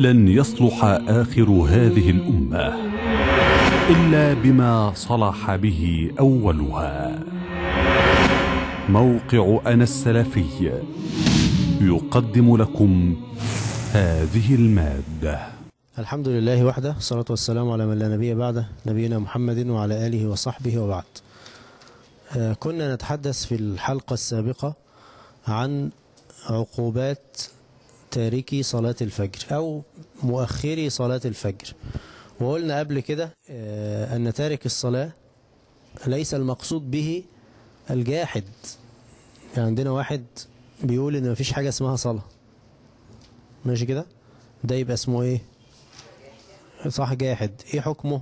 لن يصلح آخر هذه الأمة إلا بما صلح به أولها موقع أنا السلفي يقدم لكم هذه المادة الحمد لله وحده الصلاة والسلام على من لا نبي بعده نبينا محمد وعلى آله وصحبه وبعد آه، كنا نتحدث في الحلقة السابقة عن عقوبات تاركي صلاة الفجر أو مؤخري صلاة الفجر وقلنا قبل كده آه، أن تارك الصلاة ليس المقصود به الجاحد يعني عندنا واحد بيقول إن مفيش حاجة اسمها صلاة ماشي كده ده يبقى اسمه ايه صح جاحد ايه حكمه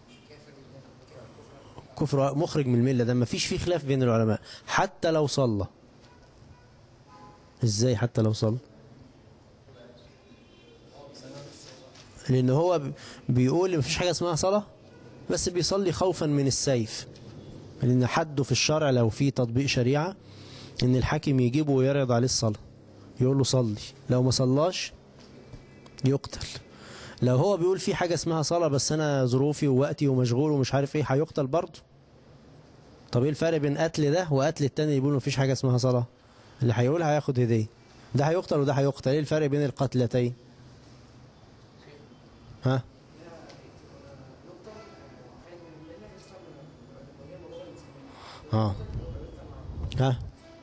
كفر مخرج من الملة ده مفيش فيه خلاف بين العلماء حتى لو صلى ازاي حتى لو صلى لان هو ب- بيقول مفيش حاجة اسمها صلاة بس بيصلي خوفا من السيف لان حده في الشرع لو في تطبيق شريعة ان الحاكم يجيبه ويعرض عليه الصلاة يقول له صلي لو ما صلاش يقتل لو هو بيقول في حاجة اسمها صلاة بس أنا ظروفي ووقتي ومشغول ومش عارف إيه هيقتل برضه طب إيه الفرق بين قتل ده وقتل التاني اللي بيقول مفيش حاجة اسمها صلاة اللي هيقول هياخد هدية ده هيقتل وده هيقتل إيه الفرق بين القتلتين ها اه ها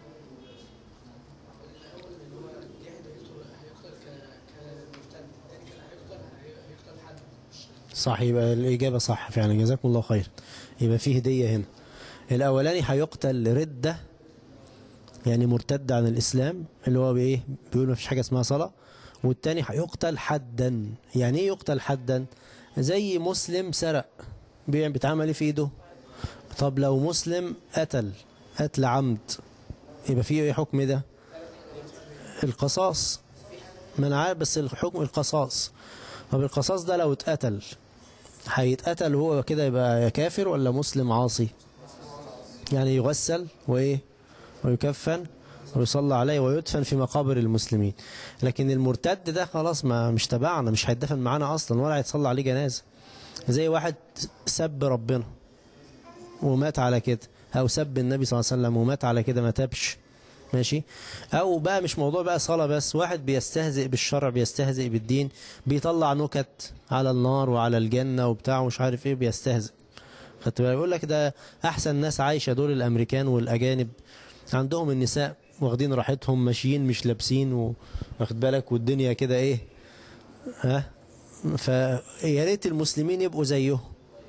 صح يبقى الإجابة صح فعلا جزاكم الله خير يبقى فيه هدية هنا الأولاني هيقتل ردة يعني مرتد عن الإسلام اللي هو بإيه بيقول ما فيش حاجة اسمها صلاة والتاني هيقتل حدا يعني إيه يقتل حدا زي مسلم سرق بيع بيتعمل إيه في إيده طب لو مسلم قتل قتل عمد يبقى فيه إيه حكم ده القصاص ما أنا عارف بس الحكم القصاص طب القصاص ده لو اتقتل هيتقتل هو كده يبقى كافر ولا مسلم عاصي يعني يغسل وايه ويكفن ويصلى عليه ويدفن في مقابر المسلمين لكن المرتد ده خلاص ما مش تبعنا مش هيدفن معانا اصلا ولا هيتصلى عليه جنازه زي واحد سب ربنا ومات على كده او سب النبي صلى الله عليه وسلم ومات على كده ما تابش ماشي او بقى مش موضوع بقى صلاة بس واحد بيستهزئ بالشرع بيستهزئ بالدين بيطلع نكت على النار وعلى الجنة وبتاع ومش عارف ايه بيستهزئ خدت بالك يقول لك ده احسن ناس عايشة دول الامريكان والاجانب عندهم النساء واخدين راحتهم ماشيين مش لابسين و- واخد بالك والدنيا كده ايه ها فيا ريت المسلمين يبقوا زيهم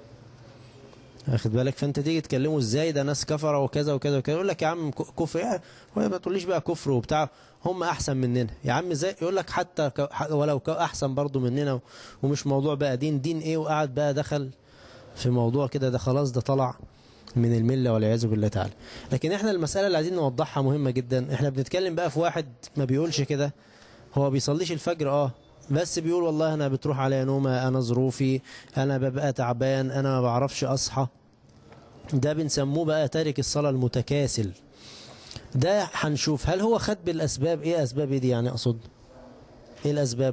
واخد بالك فانت تيجي تكلمه ازاي ده ناس كفره وكذا وكذا وكذا يقول لك يا عم ك- كفر يعني هو ما تقوليش بقى كفر وبتاع هم احسن مننا يا عم ازاي يقول لك حتى ك- ح- ولو ك- احسن برضو مننا ومش موضوع بقى دين دين ايه وقعد بقى دخل في موضوع كده ده خلاص ده طلع من المله والعياذ بالله تعالى لكن احنا المساله اللي عايزين نوضحها مهمه جدا احنا بنتكلم بقى في واحد ما بيقولش كده هو بيصليش الفجر اه بس بيقول والله انا بتروح عليا نومه انا ظروفي انا ببقى تعبان انا ما بعرفش اصحى ده بنسموه بقى تارك الصلاة المتكاسل ده هنشوف هل هو خد بالأسباب ايه أسباب إيه دي يعني أقصد ايه الأسباب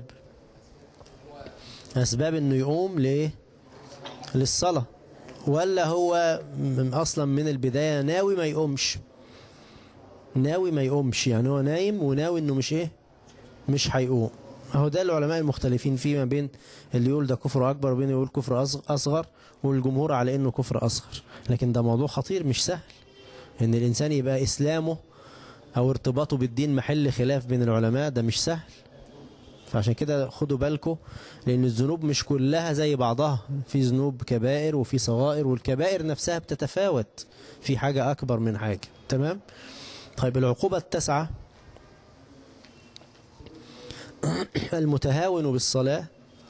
أسباب انه يقوم لإيه للصلاة ولا هو م- أصلا من البداية ناوي ما يقومش ناوي ما يقومش يعني هو نايم وناوي انه مش ايه مش هيقوم اهو ده العلماء المختلفين فيه ما بين اللي يقول ده كفر اكبر وبين يقول كفر أصغ- اصغر والجمهور على انه كفر اصغر لكن ده موضوع خطير مش سهل ان الانسان يبقى اسلامه او ارتباطه بالدين محل خلاف بين العلماء ده مش سهل فعشان كده خدوا بالكم لان الذنوب مش كلها زي بعضها في ذنوب كبائر وفي صغائر والكبائر نفسها بتتفاوت في حاجة اكبر من حاجة تمام طيب العقوبة التاسعة المتهاون بالصلاة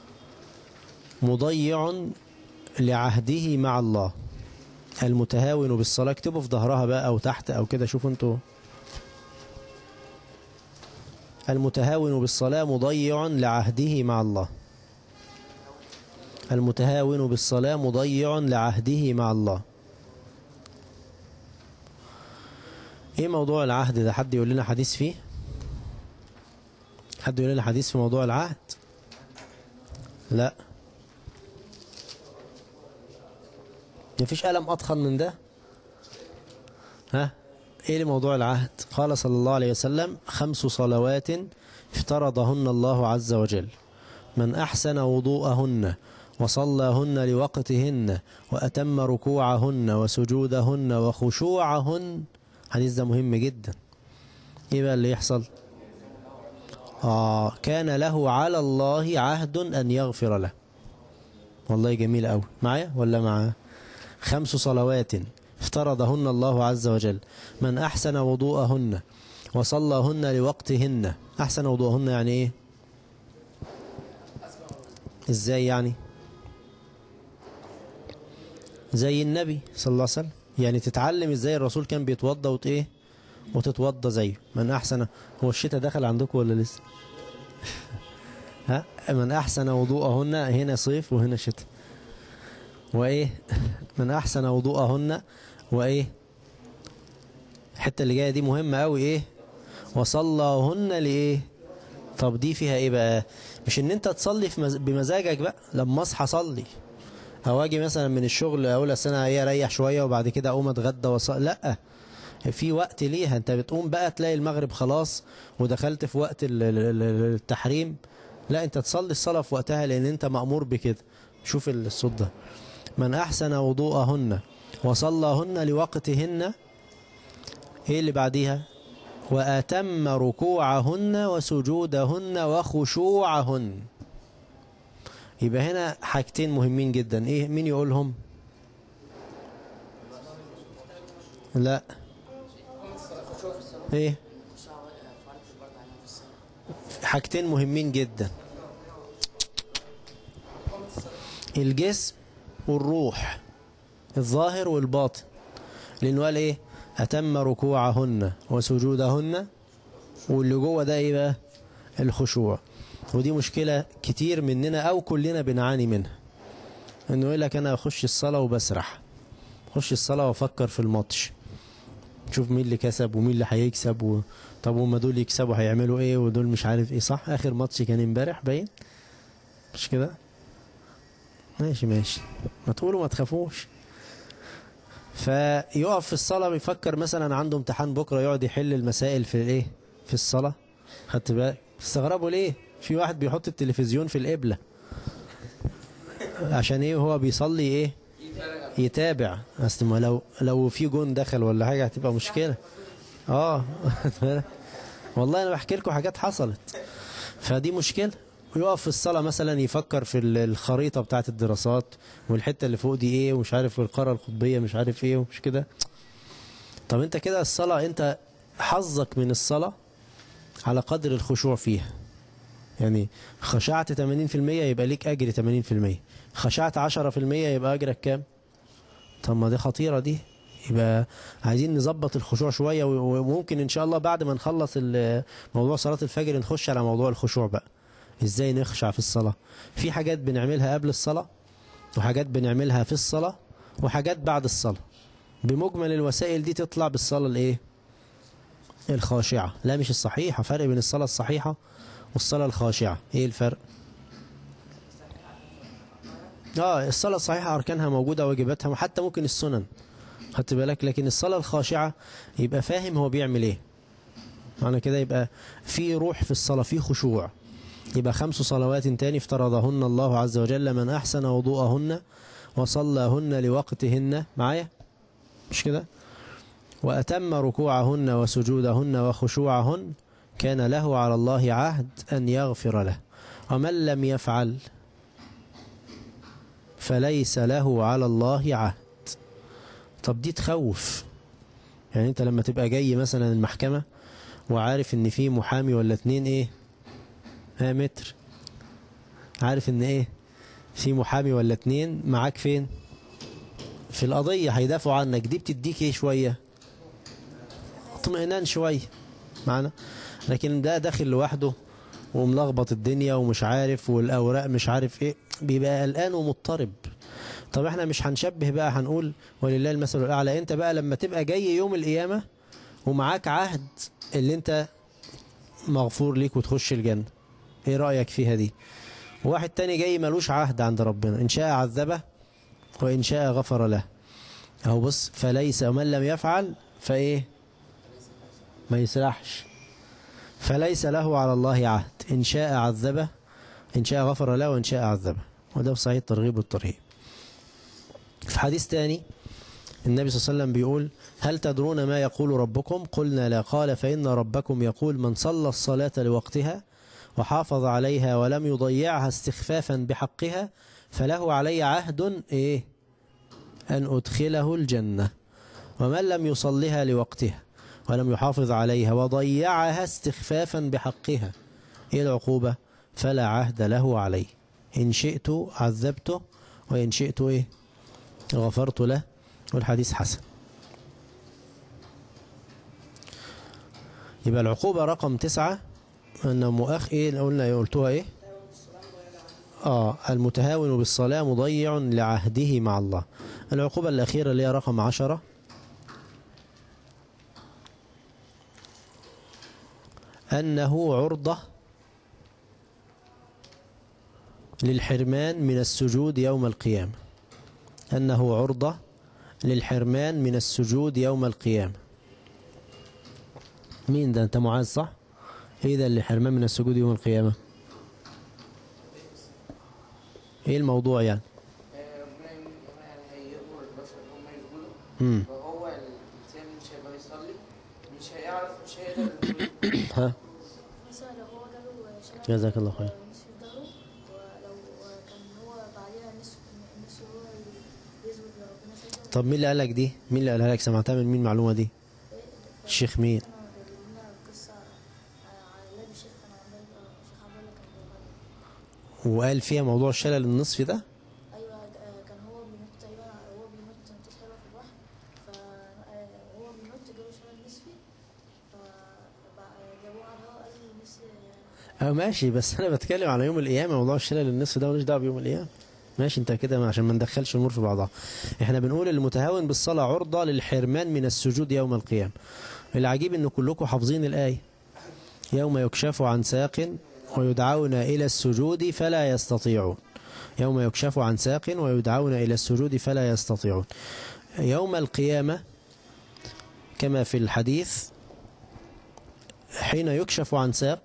مضيع لعهده مع الله المتهاون بالصلاة اكتبوا في ظهرها بقى أو تحت أو كده شوفوا انتوا المتهاون بالصلاة مضيع لعهده مع الله المتهاون بالصلاة مضيع لعهده مع الله ايه موضوع العهد ده حد يقول لنا حديث فيه حد يقول لنا حديث في موضوع العهد لا مفيش ألم أضخم من ده ها ايه لموضوع العهد قال صلى الله عليه وسلم خمس صلوات افترضهن الله عز وجل من أحسن وضوءهن وصلىهن لوقتهن وأتم ركوعهن وسجودهن وخشوعهن حديث ده مهم جدا ايه بقى اللي يحصل آه كان له على الله عهد أن يغفر له والله جميل أوي معايا ولا معاه خمس صلوات افترضهن الله عز وجل من أحسن وضوءهن وصلىهن لوقتهن أحسن وضوءهن يعني إيه إزاي يعني زي النبي صلى الله عليه وسلم يعني تتعلم إزاي الرسول كان بيتوضى وت إيه وتتوضى زيه من أحسن هو الشتاء دخل عندكم ولا لسه ها من أحسن وضوءهن هنا صيف وهنا شتاء وإيه من أحسن وضوءهن وإيه الحتة اللي جاية دي مهمة أوي إيه وصلىهن لإيه طب دي فيها إيه بقى مش إن أنت تصلي في مز... بمزاجك بقى لما أصحى أصلي أو أجي مثلا من الشغل أقول أصل أنا إيه أريح شوية وبعد كده أقوم أتغدى وصلي لأ في وقت ليها أنت بتقوم بقى تلاقي المغرب خلاص ودخلت في وقت ال- ال- ال- التحريم لا أنت تصلي الصلاة في وقتها لأن أنت مأمور بكده شوف الصوت ده من أحسن وضوءهن وصلىهن لوقتهن ايه اللي بعديها وأتم ركوعهن وسجودهن وخشوعهن يبقى هنا حاجتين مهمين جدا ايه مين يقولهم لا ايه حاجتين مهمين جدا الجسم والروح الظاهر والباطن لأنه قال إيه أتم ركوعهن وسجودهن واللي جوه ده إيه بقى الخشوع ودي مشكلة كتير مننا أو كلنا بنعاني منها إنه يقول لك أنا أخش الصلاة وبسرح أخش الصلاة وأفكر في الماتش شوف مين اللي كسب ومين اللي هيكسب و... طب هما دول يكسبوا هيعملوا ايه ودول مش عارف ايه صح اخر ماتش كان امبارح باين مش كده ماشي ماشي ما تقولوا ما تخافوش فيقف في الصلاة بيفكر مثلا عنده امتحان بكرة يقعد يحل المسائل في الايه في الصلاة خدت بالك تستغربوا ليه في واحد بيحط التلفزيون في القبلة عشان ايه وهو بيصلي ايه يتابع اصل ما لو لو في جون دخل ولا حاجة هتبقى مشكلة اه والله انا بحكي لكم حاجات حصلت فدي مشكلة ويقف في الصلاة مثلا يفكر في ال- الخريطة بتاعة الدراسات والحتة اللي فوق دي ايه ومش عارف القارة القطبية مش عارف ايه ومش كده طب انت كده الصلاة انت حظك من الصلاة على قدر الخشوع فيها يعني خشعت 80% يبقى ليك اجر 80% خشعت 10% يبقى اجرك كام طب ما دي خطيرة دي يبقى عايزين نظبط الخشوع شوية و- وممكن ان شاء الله بعد ما نخلص ال- موضوع صلاة الفجر نخش على موضوع الخشوع بقى ازاي نخشع في الصلاة في حاجات بنعملها قبل الصلاة وحاجات بنعملها في الصلاة وحاجات بعد الصلاة بمجمل الوسائل دي تطلع بالصلاة الايه الخاشعة لا مش الصحيحة فرق بين الصلاة الصحيحة والصلاة الخاشعة ايه الفرق اه الصلاة الصحيحة اركانها موجودة واجباتها وحتى ممكن السنن خدت بالك لكن الصلاة الخاشعة يبقى فاهم هو بيعمل ايه معنى كده يبقى في روح في الصلاة في خشوع يبقى خمس صلوات تاني افترضهن الله عز وجل من أحسن وضوءهن وصلىهن لوقتهن معايا مش كده وأتم ركوعهن وسجودهن وخشوعهن كان له على الله عهد أن يغفر له ومن لم يفعل فليس له على الله عهد طب دي تخوف يعني انت لما تبقى جاي مثلا المحكمة وعارف ان في محامي ولا اتنين ايه ها متر عارف ان ايه في محامي ولا اتنين معاك فين في القضية هيدافعوا عنك دي بتديك ايه شوية اطمئنان شوية معنا لكن ده داخل لوحده وملخبط الدنيا ومش عارف والاوراق مش عارف ايه بيبقى قلقان ومضطرب طب احنا مش هنشبه بقى هنقول ولله المثل الاعلى انت بقى لما تبقى جاي يوم القيامة ومعاك عهد اللي انت مغفور ليك وتخش الجنة ايه رأيك فيها دي وواحد تاني جاي ملوش عهد عند ربنا إن شاء عذبه وإن شاء غفر له أهو بص فليس ومن لم يفعل فإيه ما يسرحش فليس له على الله عهد إن شاء عذبه إن شاء غفر له وإن شاء عذبه وده في صحيح الترغيب والترهيب في حديث تاني النبي صلى الله عليه وسلم بيقول هل تدرون ما يقول ربكم قلنا لا قال فإن ربكم يقول من صلى الصلاة لوقتها وحافظ عليها ولم يضيعها استخفافا بحقها فله علي عهد إيه أن أدخله الجنة ومن لم يصلها لوقتها ولم يحافظ عليها وضيعها استخفافا بحقها إيه العقوبة فلا عهد له عليه إن شئت عذبته وإن شئت إيه غفرت له والحديث حسن يبقى العقوبة رقم تسعة أن مؤخ إيه قلنا قلتوها إيه آه المتهاون بالصلاة مضيع لعهده مع الله العقوبة الأخيرة اللي هي رقم عشرة أنه عرضة للحرمان من السجود يوم القيامة أنه عرضة للحرمان من السجود يوم القيامة مين ده أنت معاذ صح؟ إيه ده اللي حرمان من السجود يوم القيامة؟ إيه الموضوع يعني؟ ربنا يعني هيأمر البشر ان هم يسجدوا مم. فهو الانسان مش هيقدر يصلي مش هيعرف مش هيقدر ها مثلا لو هو جاله شلل جزاك الله خير نصف ظهره ولو كان هو بعديها نصف نصف هو اللي يثبت لربنا سجدة طب مين اللي قالك دي؟ مين اللي قالها لك سمعتها من مين المعلومة دي؟ الشيخ مين؟ كانوا جايبين لنا قصة على لاب الشيخ كان عندنا الشيخ عبد الله كان جايبها لنا. وقال فيها موضوع الشلل النصفي ده؟ ايوه آه، كان هو بينط تقريبا هو بينط نطيت حلوه في البحر فهو بينط جاله شلل نصفي فجابوه على الهواء قالوا له نص اه ماشي بس انا بتكلم على يوم القيامه موضوع الشلل النصف ده ملوش دعوه بيوم القيامه ماشي انت كده عشان ما ندخلش الامور في بعضها احنا بنقول المتهاون بالصلاه عرضه للحرمان من السجود يوم القيامه العجيب ان كلكم حافظين الايه يوم يكشف عن ساق ويدعون الى السجود فلا يستطيعون يوم يكشف عن ساق ويدعون الى السجود فلا يستطيعون يوم القيامه كما في الحديث حين يكشف عن ساق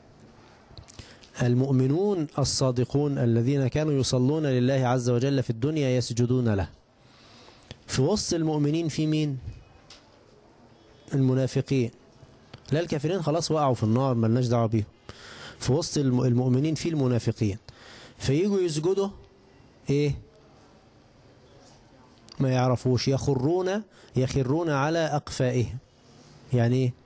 المؤمنون الصادقون الذين كانوا يصلون لله عز وجل في الدنيا يسجدون له في وسط المؤمنين في مين المنافقين لا الكافرين خلاص وقعوا في النار ملناش دعوه بيهم في وسط الم- المؤمنين في المنافقين فييجوا يسجدوا ايه ما يعرفوش يخرون يخرون على اقفائهم يعني ايه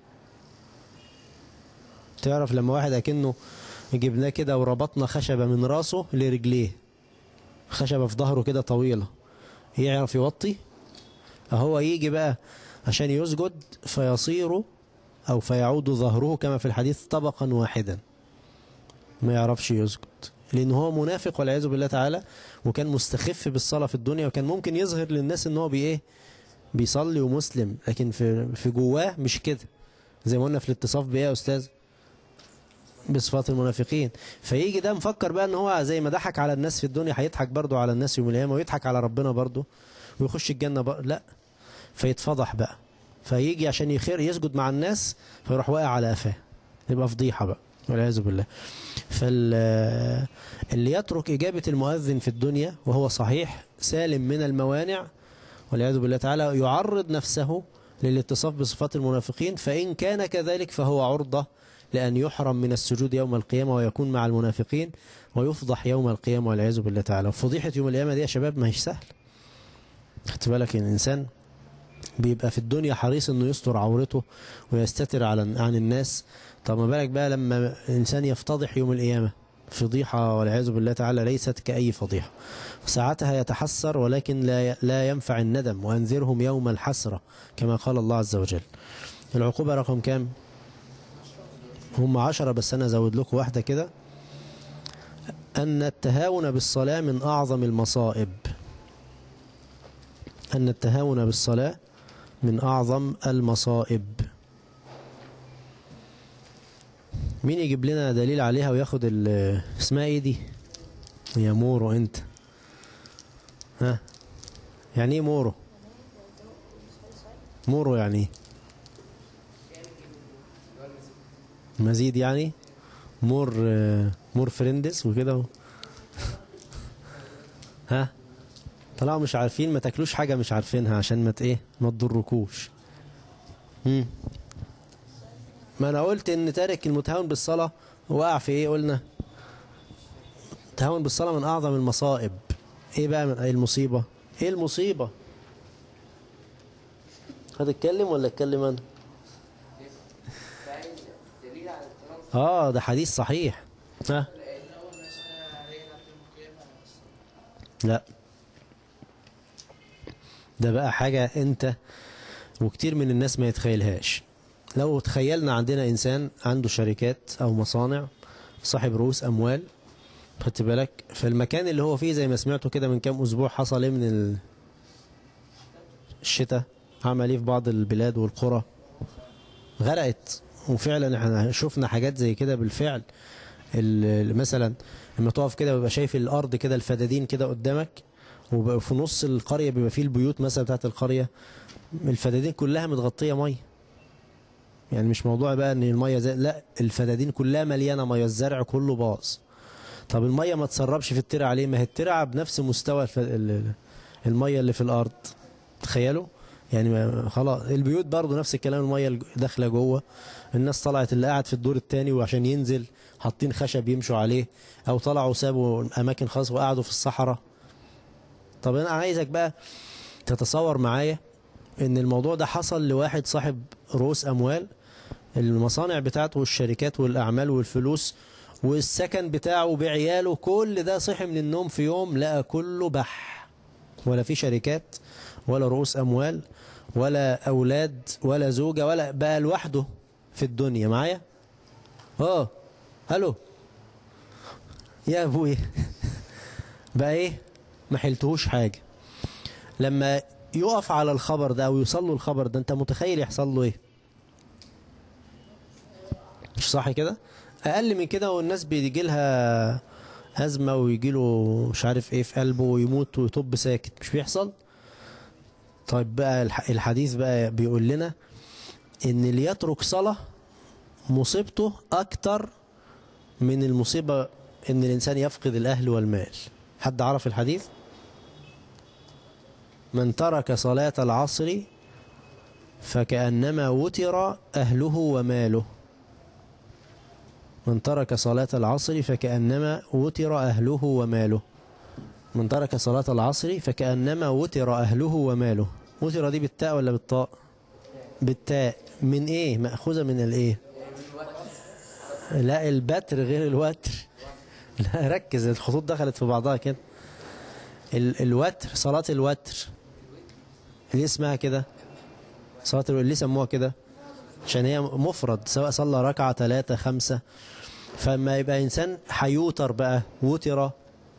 تعرف لما واحد اكنه جبناه كده وربطنا خشبة من راسه لرجليه خشبة في ظهره كده طويلة يعرف يوطي هو يجي بقى عشان يسجد فيصير أو فيعود ظهره كما في الحديث طبقا واحدا ما يعرفش يسجد لأن هو منافق والعياذ بالله تعالى وكان مستخف بالصلاة في الدنيا وكان ممكن يظهر للناس ان هو بإيه بيصلي ومسلم لكن في في جواه مش كده زي ما قلنا في الاتصاف بإيه يا أستاذ بصفات المنافقين فيجي ده مفكر بقى ان هو زي ما ضحك على الناس في الدنيا هيضحك برضو على الناس يوم القيامه ويضحك على ربنا برضو ويخش الجنه بقى لا فيتفضح بقى فيجي عشان يخير يسجد مع الناس فيروح واقع على قفاه يبقى فضيحه بقى والعياذ بالله فال اللي يترك اجابه المؤذن في الدنيا وهو صحيح سالم من الموانع والعياذ بالله تعالى يعرض نفسه للاتصاف بصفات المنافقين فإن كان كذلك فهو عرضة لأن يحرم من السجود يوم القيامة ويكون مع المنافقين ويفضح يوم القيامة والعياذ بالله تعالى وفضيحة يوم القيامة دي يا شباب ما هيش سهل خدت بالك ان الإنسان بيبقى في الدنيا حريص انه يستر عورته ويستتر على عن الناس طب ما بالك بقى لما الإنسان يفتضح يوم القيامة فضيحة والعياذ بالله تعالى ليست كأي فضيحة ساعتها يتحسر ولكن لا لا ينفع الندم وأنذرهم يوم الحسرة كما قال الله عز وجل العقوبة رقم كام هم عشرة بس أنا أزود لكم واحدة كده أن التهاون بالصلاة من أعظم المصائب أن التهاون بالصلاة من أعظم المصائب مين يجيب لنا دليل عليها وياخد ال- اسمها ايه دي يا مورو انت ها يعني ايه مورو مورو يعني ايه مزيد يعني مور آه، مور فريندس وكده ها طلعوا مش عارفين ما تاكلوش حاجه مش عارفينها عشان ما ت- ايه ما تضركوش مم. ما انا قلت ان تارك المتهاون بالصلاه وقع في ايه قلنا التهاون بالصلاه من اعظم المصائب ايه بقى من ايه المصيبه ايه المصيبه هتتكلم ولا اتكلم انا فعايز دليل على التناقض اه ده حديث صحيح ها لأن أول مسألة عليه قبل المقيمة لا ده بقى حاجة انت وكتير من الناس ما يتخيلهاش لو تخيلنا عندنا انسان عنده شركات او مصانع صاحب رؤوس اموال خدت بالك فالمكان اللي هو فيه زي ما سمعتوا كده من كام اسبوع حصل ايه من ال- الشتاء عمل ايه في بعض البلاد والقرى غرقت وفعلا احنا شفنا حاجات زي كده بالفعل ال- مثلا لما تقف كده بيبقى شايف الارض كده الفدادين كده قدامك وفي نص القريه بيبقى فيه البيوت مثلا بتاعت القريه الفدادين كلها متغطيه ميه يعني مش موضوع بقى ان الميه زي لا الفدادين كلها مليانه ميه الزرع كله باظ طب الميه ما تسربش في الترعه ليه ما هي الترعه بنفس مستوى الف... ال- ال- الميه اللي في الارض تخيلوا يعني ما- خلاص البيوت برضو نفس الكلام الميه الج- داخله جوه الناس طلعت اللي قاعد في الدور الثاني وعشان ينزل حاطين خشب يمشوا عليه او طلعوا سابوا اماكن خاصه وقعدوا في الصحراء طب انا عايزك بقى تتصور معايا ان الموضوع ده حصل لواحد صاحب رؤوس اموال المصانع بتاعته والشركات والاعمال والفلوس والسكن بتاعه بعياله كل ده صحي من النوم في يوم لقى كله بح ولا في شركات ولا رؤوس اموال ولا اولاد ولا زوجه ولا بقى لوحده في الدنيا معايا اه الو يا ابوي بقى ايه ما حلتهوش حاجه لما يقف على الخبر ده او يوصل له الخبر ده انت متخيل يحصل له ايه مش صح كده اقل من كده والناس بيجي لها ازمه ويجي له مش عارف ايه في قلبه ويموت ويطب ساكت مش بيحصل طيب بقى الح- الحديث بقى بيقول لنا ان اللي يترك صلاه مصيبته اكتر من المصيبه ان الانسان يفقد الاهل والمال حد عرف الحديث من ترك صلاة العصر فكأنما وتر أهله وماله من ترك صلاة العصر فكأنما وتر أهله وماله من ترك صلاة العصر فكأنما وتر أهله وماله وتر دي بالتاء ولا بالطاء بالتاء من ايه مأخوذة من الايه لا البتر غير الوتر لا ركز الخطوط دخلت في بعضها كده ال الوتر صلاة الوتر ليه اسمها كده صلاة الوتر ليه سموها كده عشان هي مفرد سواء صلى ركعة ثلاثة خمسة فما يبقى إنسان حيوتر بقى وتر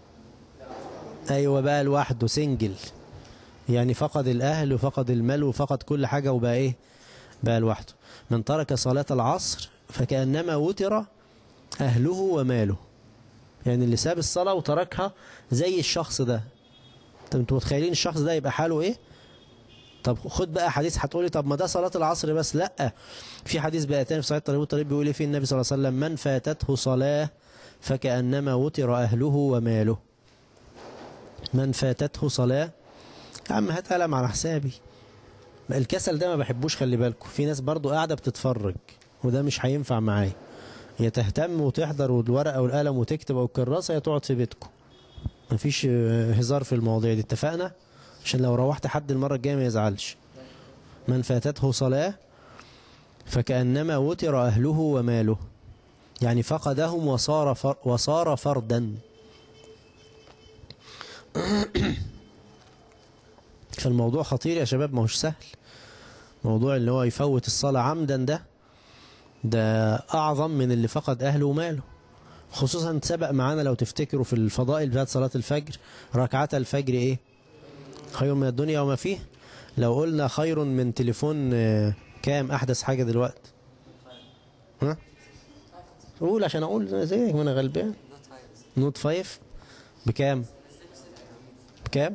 أيوة بقى لوحده سنجل يعني فقد الأهل وفقد المال وفقد كل حاجة وبقى إيه بقى لوحده من ترك صلاة العصر فكأنما وتر أهله وماله يعني اللي ساب الصلاة وتركها زي الشخص ده طب انتوا متخيلين الشخص ده يبقى حاله ايه طب خد بقى حديث هتقولي طب ما ده صلاة العصر بس لا في حديث بقى تاني في صحيح الطريق والطريق بيقول ايه في النبي صلى الله عليه وسلم من فاتته صلاة فكأنما وتر أهله وماله من فاتته صلاة يا عم هات قلم على حسابي الكسل ده ما بحبوش خلي بالكم في ناس برضو قاعدة بتتفرج وده مش هينفع معايا يا تهتم وتحضر والورقة والقلم وتكتب أو الكراسة يا تقعد في بيتكم مفيش آه، هزار في المواضيع دي اتفقنا عشان لو روحت حد المرة الجاية ما يزعلش من فاتته صلاة فكأنما وتر أهله وماله يعني فقدهم وصار فر وصار فردا فالموضوع خطير يا شباب ما هوش سهل موضوع اللي هو يفوت الصلاة عمدا ده ده أعظم من اللي فقد أهله وماله خصوصا سبق معانا لو تفتكروا في الفضائل بتاعت صلاة الفجر ركعات الفجر إيه خير من الدنيا وما فيه لو قلنا خير من تليفون آه، كام أحدث حاجة دلوقتي ها قول عشان أقول زيك ما أنا غلبان نوت فايف بكام بكام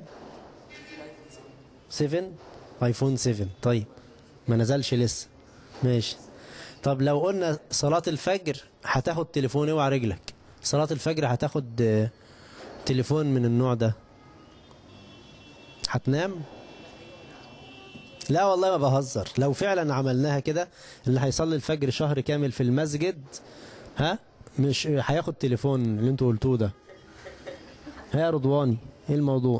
7 ايفون 7 طيب ما نزلش لسه ماشي طب لو قلنا صلاة الفجر هتاخد تليفون اوعى رجلك صلاة الفجر هتاخد آه، تليفون من النوع ده هتنام لا والله ما بهزر لو فعلا عملناها كده اللي هيصلي الفجر شهر كامل في المسجد ها مش هياخد تليفون اللي انتوا قلتوه ده ها يا رضواني ايه الموضوع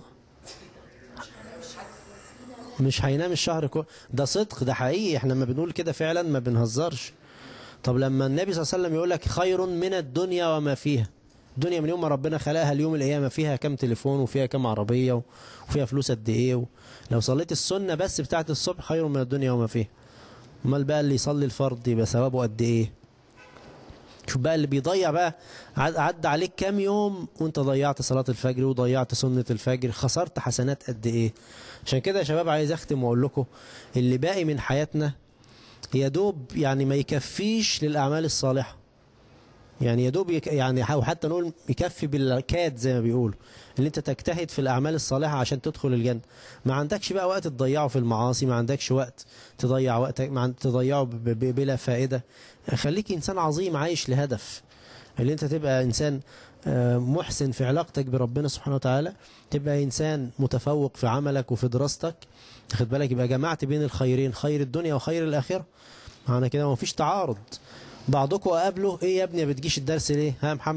مش هينام الشهر كله ده صدق ده حقيقي احنا لما بنقول كده فعلا ما بنهزرش طب لما النبي صلى الله عليه وسلم يقول لك خير من الدنيا وما فيها الدنيا من يوم ما ربنا خلقها اليوم القيامة فيها كام تليفون وفيها كام عربية وفيها فلوس قد ايه و... لو صليت السنة بس بتاعت الصبح خير من الدنيا وما فيها امال بقى اللي يصلي الفرض يبقى ثوابه قد ايه شوف بقى اللي بيضيع بقى عد- عدى عليك كام يوم وانت ضيعت صلاة الفجر وضيعت سنة الفجر خسرت حسنات قد ايه عشان كده يا شباب عايز اختم واقول لكم اللي باقي من حياتنا يا دوب يعني ما يكفيش للأعمال الصالحة يعني يا دوب يك يعني او حتى نقول يكفي بالكاد زي ما بيقولوا اللي انت تجتهد في الاعمال الصالحه عشان تدخل الجنه ما عندكش بقى وقت تضيعه في المعاصي ما عندكش وقت تضيع وقتك ما عند- تضيعه ب- ب- بلا فائده خليك انسان عظيم عايش لهدف اللي انت تبقى انسان آه، محسن في علاقتك بربنا سبحانه وتعالى تبقى انسان متفوق في عملك وفي دراستك خد بالك يبقى جمعت بين الخيرين خير الدنيا وخير الاخره معنى كده ما فيش تعارض بعضكم قابله ايه يا ابني ما بتجيش الدرس ليه ها يا محمد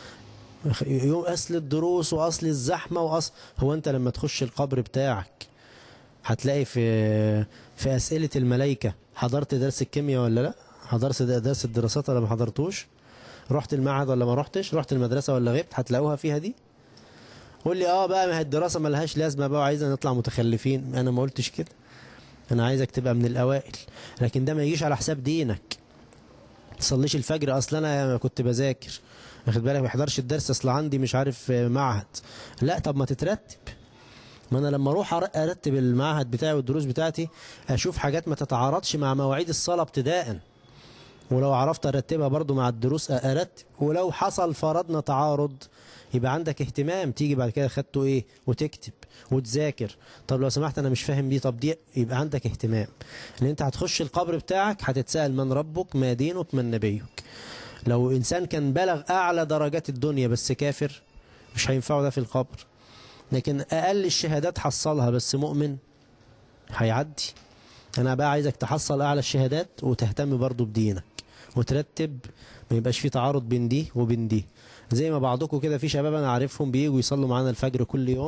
يوم اصل الدروس واصل الزحمه واصل هو انت لما تخش القبر بتاعك هتلاقي في في اسئله الملائكه حضرت درس الكيمياء ولا لا حضرت درس الدراسات ولا ما حضرتوش رحت المعهد ولا ما رحتش رحت المدرسه ولا غبت هتلاقوها فيها دي قول لي اه بقى ما هي الدراسه ما لهاش لازمه بقى وعايزنا نطلع متخلفين انا ما قلتش كده انا عايزك تبقى من الاوائل لكن ده ما يجيش على حساب دينك تصليش الفجر اصلا انا كنت بذاكر واخد بالك ما احضرش الدرس اصل عندي مش عارف آه، معهد لا طب ما تترتب ما انا لما اروح أر- ارتب المعهد بتاعي والدروس بتاعتي اشوف حاجات ما تتعارضش مع مواعيد الصلاه ابتداء ولو عرفت ارتبها برضو مع الدروس ارتب ولو حصل فرضنا تعارض يبقى عندك اهتمام تيجي بعد كده خدته ايه وتكتب وتذاكر طب لو سمحت انا مش فاهم دي طب دي يبقى عندك اهتمام لان انت هتخش القبر بتاعك هتتسأل من ربك ما دينك من نبيك لو انسان كان بلغ اعلى درجات الدنيا بس كافر مش هينفعه ده في القبر لكن اقل الشهادات حصلها بس مؤمن هيعدي انا بقى عايزك تحصل اعلى الشهادات وتهتم برضو بدينك وترتب ما يبقاش في تعارض بين دي وبين دي زي ما بعضكم كده في شباب انا عارفهم بييجوا يصلوا معانا الفجر كل يوم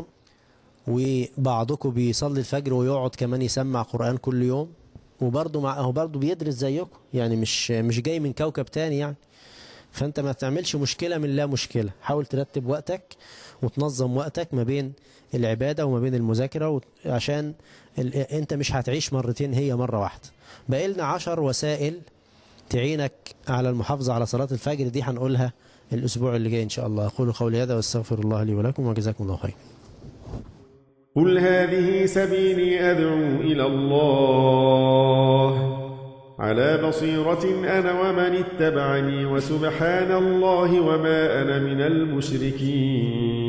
وبعضكم بيصلي الفجر ويقعد كمان يسمع قرآن كل يوم وبرضه مع هو برضه بيدرس زيكم يعني مش مش جاي من كوكب تاني يعني فانت ما تعملش مشكلة من لا مشكلة حاول ترتب وقتك وتنظم وقتك ما بين العبادة وما بين المذاكرة وت- عشان ال... انت مش هتعيش مرتين هي مرة واحدة بقالنا عشر وسائل تعينك على المحافظة على صلاة الفجر دي هنقولها الأسبوع اللي جاي إن شاء الله أقول قولي هذا واستغفر الله لي ولكم وجزاكم الله خير قل هذه سبيلي أدعو إلى الله على بصيرة أنا ومن اتبعني وسبحان الله وما أنا من المشركين